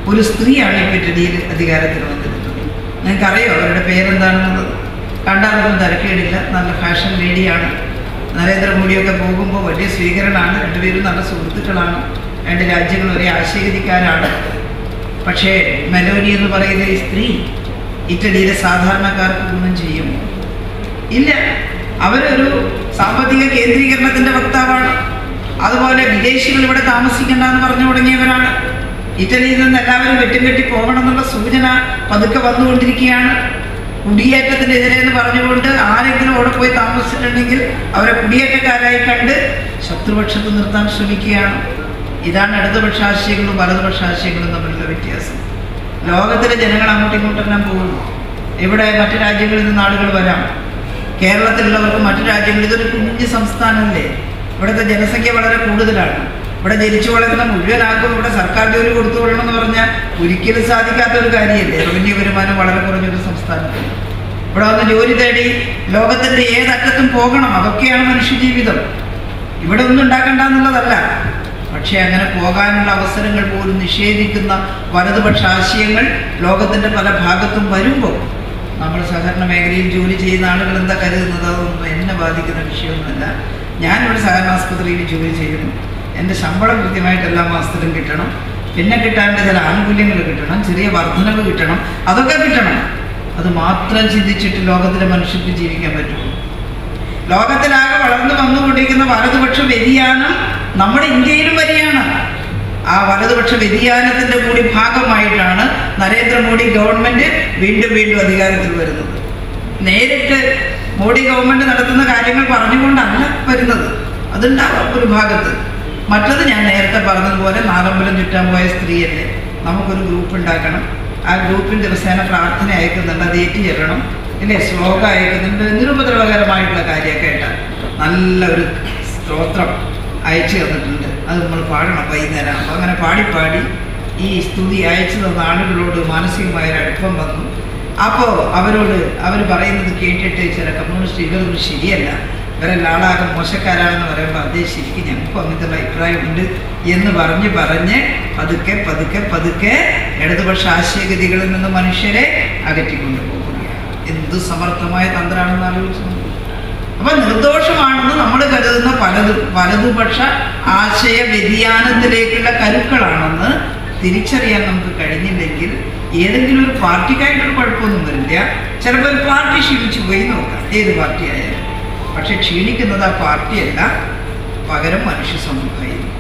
ഒരു സ്ത്രീയാണ് ഇപ്പോൾ ഇറ്റലിയിൽ അധികാരത്തിൽ വന്നിരുന്നത് നിങ്ങൾക്കറിയോ അവരുടെ പേരെന്താണെന്നുള്ളത് കണ്ടാലൊന്നും തിരക്കേടില്ല നല്ല ഫാഷൻ ലേഡിയാണ് നരേന്ദ്രമോദിയൊക്കെ പോകുമ്പോൾ വലിയ സ്വീകരണമാണ് രണ്ടുപേരും നല്ല സുഹൃത്തുക്കളാണ് രണ്ട് രാജ്യങ്ങൾ ഒരേ ആശയഗതിക്കാരാണ് പക്ഷേ മെലോനി എന്ന് പറയുന്ന ഈ സ്ത്രീ ഇറ്റലിയിലെ സാധാരണക്കാർക്ക് ഗുണം ചെയ്യും ഇല്ല അവരൊരു സാമ്പത്തിക കേന്ദ്രീകരണത്തിന്റെ വക്താവാണ് അതുപോലെ വിദേശികൾ ഇവിടെ താമസിക്കണ്ട എന്ന് പറഞ്ഞു തുടങ്ങിയവരാണ് ഇറ്റലിയിൽ നിന്ന് എല്ലാവരും വെട്ടും കെട്ടി പോകണം എന്നുള്ള സൂചന പതുക്കെ വന്നുകൊണ്ടിരിക്കുകയാണ് കുടിയേറ്റത്തിനെതിരെ എന്ന് പറഞ്ഞുകൊണ്ട് ആരെങ്കിലും അവിടെ പോയി താമസിച്ചിട്ടുണ്ടെങ്കിൽ അവരെ കുടിയേറ്റക്കാരായി കണ്ട് ശത്രുപക്ഷത്ത് നിർത്താൻ ശ്രമിക്കുകയാണ് ഇതാണ് ഇടതുപക്ഷ ആശയങ്ങളും വലതുപക്ഷ ആശയങ്ങളും തമ്മിലുള്ള വ്യത്യാസം ലോകത്തിലെ ജനങ്ങൾ അങ്ങോട്ടും ഇങ്ങോട്ടെല്ലാം പോകുന്നു ഇവിടെ മറ്റു രാജ്യങ്ങളിൽ നിന്ന് ആളുകൾ വരാം കേരളത്തിലുള്ളവർക്ക് മറ്റു രാജ്യങ്ങളിൽ ഇതൊരു കുഞ്ഞു സംസ്ഥാനമല്ലേ ഇവിടുത്തെ ജനസംഖ്യ വളരെ കൂടുതലാണ് ഇവിടെ ജനിച്ചു വളരുന്ന മുഴുവൻ ആൾക്കും ഇവിടെ സർക്കാർ ജോലി കൊടുത്തു കൊള്ളണം എന്ന് പറഞ്ഞാൽ ഒരിക്കലും സാധിക്കാത്ത ഒരു കാര്യമല്ലേ റവന്യൂ വരുമാനം വളരെ കുറഞ്ഞൊരു സംസ്ഥാനത്തിൽ ഇവിടെ വന്ന് ജോലി തേടി ലോകത്തിന്റെ ഏതറ്റത്തും പോകണം അതൊക്കെയാണ് മനുഷ്യജീവിതം ഇവിടെ ഒന്നും ഉണ്ടാക്കണ്ട എന്നുള്ളതല്ല പക്ഷേ അങ്ങനെ പോകാനുള്ള അവസരങ്ങൾ പോലും നിഷേധിക്കുന്ന വലതുപക്ഷ ആശയങ്ങൾ ലോകത്തിന്റെ പല ഭാഗത്തും വരുമ്പോൾ നമ്മൾ സഹകരണ മേഖലയിൽ ജോലി ചെയ്യുന്ന ആളുകൾ എന്താ കരുതുന്നത് അതൊന്നും എന്നെ ബാധിക്കുന്ന വിഷയമൊന്നുമല്ല ഞാനിവിടെ സഹകരണ ആസ്പത്രിയിൽ ജോലി ചെയ്യുന്നു എൻ്റെ ശമ്പളം കൃത്യമായിട്ട് എല്ലാ മാസത്തിലും കിട്ടണം പിന്നെ കിട്ടാനുള്ള ചില ആനുകൂല്യങ്ങൾ കിട്ടണം ചെറിയ വർധനവ് കിട്ടണം അതൊക്കെ കിട്ടണം അത് മാത്രം ചിന്തിച്ചിട്ട് ലോകത്തിലെ മനുഷ്യർക്ക് ജീവിക്കാൻ പറ്റുള്ളൂ ലോകത്തിലാകെ വളർന്നു വന്നുകൊണ്ടിരിക്കുന്ന വലതുപക്ഷ വ്യതിയാനം നമ്മുടെ ഇന്ത്യയിലും വരികയാണ് ആ വലതുപക്ഷ വ്യതിയാനത്തിന്റെ കൂടി ഭാഗമായിട്ടാണ് നരേന്ദ്രമോദി ഗവൺമെന്റ് വീണ്ടും വീണ്ടും അധികാരത്തിൽ വരുന്നത് നേരിട്ട് മോഡി ഗവൺമെന്റ് നടത്തുന്ന കാര്യങ്ങൾ പറഞ്ഞുകൊണ്ടല്ല വരുന്നത് അതുണ്ടാവാം ഒരു ഭാഗത്ത് മറ്റത് ഞാൻ നേരത്തെ പറഞ്ഞതുപോലെ നാലമ്പലം ചുറ്റാൻ പോയ സ്ത്രീയല്ലേ നമുക്കൊരു ഗ്രൂപ്പ് ഉണ്ടാക്കണം ആ ഗ്രൂപ്പിൽ ദിവസേന പ്രാർത്ഥന അയക്കുന്നുണ്ട് അത് ഏറ്റി ചെല്ലണം ഇല്ലേ ശ്ലോകം അയക്കുന്നുണ്ട് നിരുപദ്രവകരമായിട്ടുള്ള കാര്യം കേട്ടാൽ നല്ല ഒരു സ്തോത്രം അയച്ചു തന്നിട്ടുണ്ട് അത് നമ്മൾ പാടണം വൈകുന്നേരം അപ്പോൾ അങ്ങനെ പാടി പാടി ഈ സ്തുതി അയച്ചു തന്ന ആളുകളോട് മാനസികമായ ഒരു അടുപ്പം വന്നു അപ്പോൾ അവരോട് അവർ പറയുന്നത് കേട്ടിട്ട് ചില കമ്മ്യൂണിസ്റ്റ് ഇവരൊന്നും ശരിയല്ല ഇവരെല്ലാം ആളാകെ മോശക്കാരാണെന്ന് പറയുമ്പോൾ അതേ ശരിക്കും ഞങ്ങൾക്കും അങ്ങനത്തെ അഭിപ്രായമുണ്ട് എന്ന് പറഞ്ഞ് പറഞ്ഞ് പതുക്കെ പതുക്കെ പതുക്കെ ഇടതുപക്ഷ ആശയഗതികളിൽ നിന്ന് മനുഷ്യരെ അകറ്റിക്കൊണ്ടു പോകുകയാണ് എന്ത് സമർത്ഥമായ തന്ത്രമാണെന്ന് ആലോചിച്ചു നോക്കൂ. അപ്പൊ നിർദോഷമാണെന്ന് നമ്മൾ കരുതുന്ന പലതു വലതുപക്ഷ ആശയ വ്യതിയാനത്തിലേക്കുള്ള കരുക്കളാണെന്ന് തിരിച്ചറിയാൻ നമുക്ക് കഴിഞ്ഞില്ലെങ്കിൽ ഏതെങ്കിലും ഒരു പാർട്ടിക്കായിട്ടൊരു കുഴപ്പമൊന്നും വരില്ല ചിലപ്പോൾ ഒരു പാർട്ടി ക്ഷീണിച്ചു പോയി നോക്കാം ഏത് പാർട്ടി ആയാലും പക്ഷെ ക്ഷീണിക്കുന്നത് ആ പാർട്ടിയല്ല പകരം മനുഷ്യ സമൂഹമായിരിക്കും